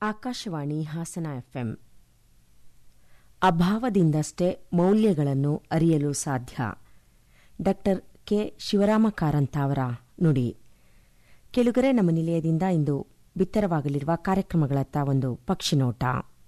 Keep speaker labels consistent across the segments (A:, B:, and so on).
A: Akashvani Hassan FM ಅಭಾವದಿಂದಷ್ಟೇ ಮೌಲ್ಯಗಳನ್ನು ಅರಿಯಲು ಸಾಧ್ಯ ಡಾಕ್ಟರ್ ಕೆ ಶಿವರಾಮ ಕಾರಂತ ಅವರ ನುಡಿ ಕೆಳುಗರೆ ನಮ್ಮ ನಿಲಯದಿಂದ ಇಂದು ಬಿತ್ತರವಾಗಲಿರುವ ಕಾರ್ಯಕ್ರಮಗಳತ್ತ ಒಂದು ಪಕ್ಷಿನೋಟ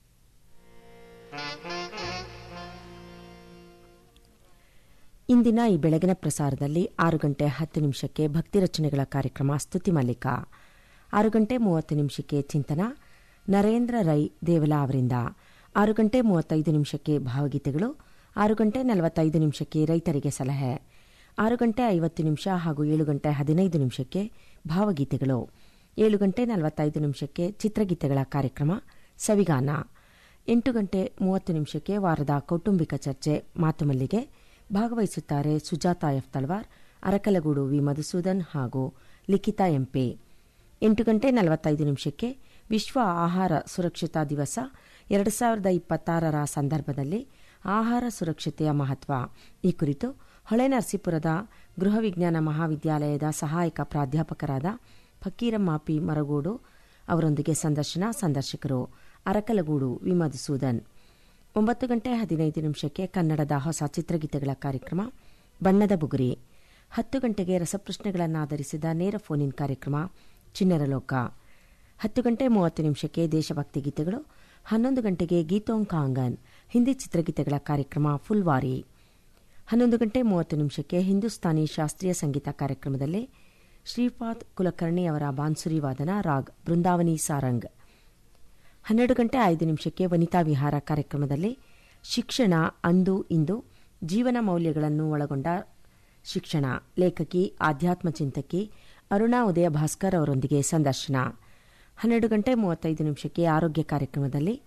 A: ಇಂದಿನ ಈ ಬೆಳಗಿನ ಪ್ರಸಾರದಲ್ಲಿ ಆರು ಗಂಟೆ ಹತ್ತು ನಿಮಿಷಕ್ಕೆ ಭಕ್ತಿ ರಚನೆಗಳ ಕಾರ್ಯಕ್ರಮ ಸ್ತುತಿ ಮಲ್ಲಿಕ ಆರು ಗಂಟೆ ಮೂವತ್ತು ನಿಮಿಷಕ್ಕೆ ಚಿಂತನ ನರೇಂದ್ರ ರೈ ದೇವಲ ಅವರಿಂದ ಆರು ಗಂಟೆ ಮೂವತ್ತೈದು ನಿಮಿಷಕ್ಕೆ ಭಾವಗೀತೆಗಳು ಆರು ಗಂಟೆ ನಲವತ್ತೈದು ನಿಮಿಷಕ್ಕೆ ರೈತರಿಗೆ ಸಲಹೆ ಆರು ಗಂಟೆ ಐವತ್ತು ನಿಮಿಷ ಹಾಗೂ ಏಳು ಗಂಟೆ ಹದಿನೈದು ನಿಮಿಷಕ್ಕೆ ಭಾವಗೀತೆಗಳು ಏಳು ಗಂಟೆ ನಲವತ್ತೈದು ನಿಮಿಷಕ್ಕೆ ಚಿತ್ರಗೀತೆಗಳ ಕಾರ್ಯಕ್ರಮ ಸವಿಗಾನ ಎಂಟು ಗಂಟೆ ಮೂವತ್ತು ನಿಮಿಷಕ್ಕೆ ವಾರದ ಕೌಟುಂಬಿಕ ಚರ್ಚೆ ಮಾತುಮಲ್ಲಿಗೆ ಭಾಗವಹಿಸುತ್ತಾರೆ ಸುಜಾತಾ ಎಫ್ ತಳವಾರ್ ಅರಕಲಗೂಡು ವಿ ಮಧುಸೂದನ್ ಹಾಗೂ ಲಿಖಿತಾ ಎಂಪಿ ಎಂಟು ಗಂಟೆ ನಲವತ್ತೈದು ನಿಮಿಷಕ್ಕೆ ವಿಶ್ವ ಆಹಾರ ಸುರಕ್ಷತಾ ದಿವಸ ಎರಡು ಸಾವಿರದ ಇಪ್ಪತ್ತಾರರ ಸಂದರ್ಭದಲ್ಲಿ ಆಹಾರ ಸುರಕ್ಷತೆಯ ಮಹತ್ವ ಈ ಕುರಿತು ಹೊಳೆನರಸೀಪುರದ ಗೃಹ ವಿಜ್ಞಾನ ಮಹಾವಿದ್ಯಾಲಯದ ಸಹಾಯಕ ಪ್ರಾಧ್ಯಾಪಕರಾದ ಫಕೀರಮ್ಮ ಪಿ ಮರಗೋಡು ಅವರೊಂದಿಗೆ ಸಂದರ್ಶನ ಸಂದರ್ಶಕರು ಅರಕಲಗೂಡು ವಿ ಮಧುಸೂದನ್ ಒಂಬತ್ತು ಗಂಟೆ ಹದಿನೈದು ನಿಮಿಷಕ್ಕೆ ಕನ್ನಡದ ಹೊಸ ಚಿತ್ರಗೀತೆಗಳ ಕಾರ್ಯಕ್ರಮ ಬಣ್ಣದ ಬುಗುರಿ ಹತ್ತು ಗಂಟೆಗೆ ರಸಪ್ರಶ್ನೆಗಳನ್ನಾಧರಿಸಿದ ನೇರ ಫೋನ್ ಇನ್ ಕಾರ್ಯಕ್ರಮ ಚಿಣ್ಣರ ಲೋಕ ಹತ್ತು ಗಂಟೆ ಮೂವತ್ತು ನಿಮಿಷಕ್ಕೆ ದೇಶಭಕ್ತಿ ಗೀತೆಗಳು ಹನ್ನೊಂದು ಗಂಟೆಗೆ ಗೀತೋಂಕಾಂಗನ್ ಹಿಂದಿ ಚಿತ್ರಗೀತೆಗಳ ಕಾರ್ಯಕ್ರಮ ಫುಲ್ವಾರಿ ಹನ್ನೊಂದು ಗಂಟೆ ಮೂವತ್ತು ನಿಮಿಷಕ್ಕೆ ಹಿಂದೂಸ್ತಾನಿ ಶಾಸ್ತ್ರೀಯ ಸಂಗೀತ ಕಾರ್ಯಕ್ರಮದಲ್ಲಿ ಶ್ರೀಪಾದ್ ಕುಲಕರ್ಣಿ ಅವರ ಬಾನ್ಸುರಿ ವಾದನ ರಾಗ್ ಬೃಂದಾವನಿ ಸಾರಂಗ್ ಹನ್ನೆರಡು ಗಂಟೆ ಐದು ನಿಮಿಷಕ್ಕೆ ವನಿತಾ ವಿಹಾರ ಕಾರ್ಯಕ್ರಮದಲ್ಲಿ ಶಿಕ್ಷಣ ಅಂದು ಇಂದು ಜೀವನ ಮೌಲ್ಯಗಳನ್ನು ಒಳಗೊಂಡ ಶಿಕ್ಷಣ ಲೇಖಕಿ ಆಧ್ಯಾತ್ಮ ಚಿಂತಕಿ ಅರುಣಾ ಉದಯ ಭಾಸ್ಕರ್ ಅವರೊಂದಿಗೆ ಸಂದರ್ಶನ ಹನ್ನೆರಡು ಗಂಟೆ ಮೂವತ್ತೈದು ನಿಮಿಷಕ್ಕೆ ಆರೋಗ್ಯ ಕಾರ್ಯಕ್ರಮದಲ್ಲಿ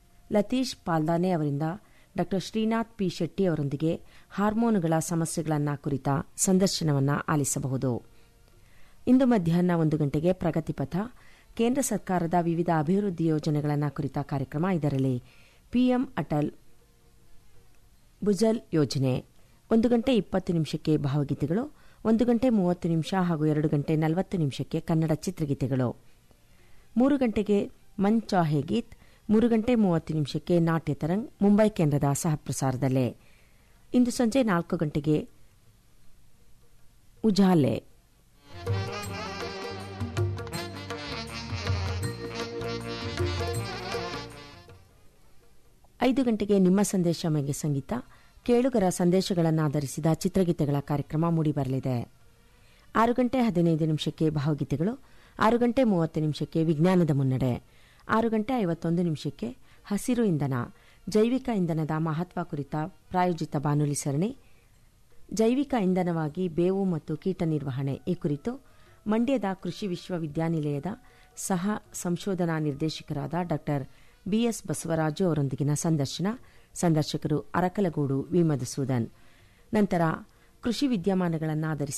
A: ಲತೀಶ್ ಪಾಲ್ದಾನೆ ಅವರಿಂದ ಡಾ ಶ್ರೀನಾಥ್ ಪಿ ಶೆಟ್ಟಿ ಅವರೊಂದಿಗೆ ಹಾರ್ಮೋನುಗಳ ಸಮಸ್ಯೆಗಳನ್ನು ಕುರಿತ ಸಂದರ್ಶನವನ್ನು ಆಲಿಸಬಹುದು ಇಂದು ಮಧ್ಯಾಹ್ನ ಒಂದು ಗಂಟೆಗೆ ಪ್ರಗತಿಪಥ ಕೇಂದ್ರ ಸರ್ಕಾರದ ವಿವಿಧ ಅಭಿವೃದ್ಧಿ ಯೋಜನೆಗಳನ್ನು ಕುರಿತ ಕಾರ್ಯಕ್ರಮ ಇದರಲ್ಲಿ ಪಿಎಂ ಅಟಲ್ ಭುಜಲ್ ಯೋಜನೆ ಒಂದು ಗಂಟೆ ಇಪ್ಪತ್ತು ನಿಮಿಷಕ್ಕೆ ಭಾವಗೀತೆಗಳು ಒಂದು ಗಂಟೆ ಮೂವತ್ತು ನಿಮಿಷ ಹಾಗೂ ಎರಡು ಗಂಟೆ ನಲವತ್ತು ನಿಮಿಷಕ್ಕೆ ಕನ್ನಡ ಚಿತ್ರಗೀತೆಗಳು ಮೂರು ಗಂಟೆಗೆ ಮನ್ ಚಾಹೆ ಗೀತ್ ಮೂರು ಗಂಟೆ ಮೂವತ್ತು ನಿಮಿಷಕ್ಕೆ ನಾಟ್ಯ ತರಂಗ್ ಮುಂಬೈ ಕೇಂದ್ರದ ಸಹಪ್ರಸಾರದಲ್ಲೇ ಇಂದು ಸಂಜೆ ನಾಲ್ಕು ಗಂಟೆಗೆ ಉಜಾಲೆ ಐದು ಗಂಟೆಗೆ ನಿಮ್ಮ ಸಂದೇಶ ಮೆಗೆ ಸಂಗೀತ ಕೇಳುಗರ ಸಂದೇಶಗಳನ್ನಾಧರಿಸಿದ ಚಿತ್ರಗೀತೆಗಳ ಕಾರ್ಯಕ್ರಮ ಮೂಡಿಬರಲಿದೆ ಆರು ಗಂಟೆ ಹದಿನೈದು ನಿಮಿಷಕ್ಕೆ ಭಾವಗೀತೆಗಳು ಆರು ಗಂಟೆ ಮೂವತ್ತು ನಿಮಿಷಕ್ಕೆ ವಿಜ್ಞಾನದ ಮುನ್ನಡೆ ಆರು ಗಂಟೆ ಐವತ್ತೊಂದು ನಿಮಿಷಕ್ಕೆ ಹಸಿರು ಇಂಧನ ಜೈವಿಕ ಇಂಧನದ ಮಹತ್ವ ಕುರಿತ ಪ್ರಾಯೋಜಿತ ಬಾನುಲಿ ಸರಣಿ ಜೈವಿಕ ಇಂಧನವಾಗಿ ಬೇವು ಮತ್ತು ಕೀಟ ನಿರ್ವಹಣೆ ಈ ಕುರಿತು ಮಂಡ್ಯದ ಕೃಷಿ ವಿಶ್ವವಿದ್ಯಾನಿಲಯದ ಸಹ ಸಂಶೋಧನಾ ನಿರ್ದೇಶಕರಾದ ಡಾ ಬಿಎಸ್ ಬಸವರಾಜು ಅವರೊಂದಿಗಿನ ಸಂದರ್ಶನ ಸಂದರ್ಶಕರು ಅರಕಲಗೂಡು ವಿ ಮಧುಸೂದನ್ ನಂತರ ಕೃಷಿ ವಿದ್ಯಮಾನಗಳನ್ನಾಧರಿಸಿ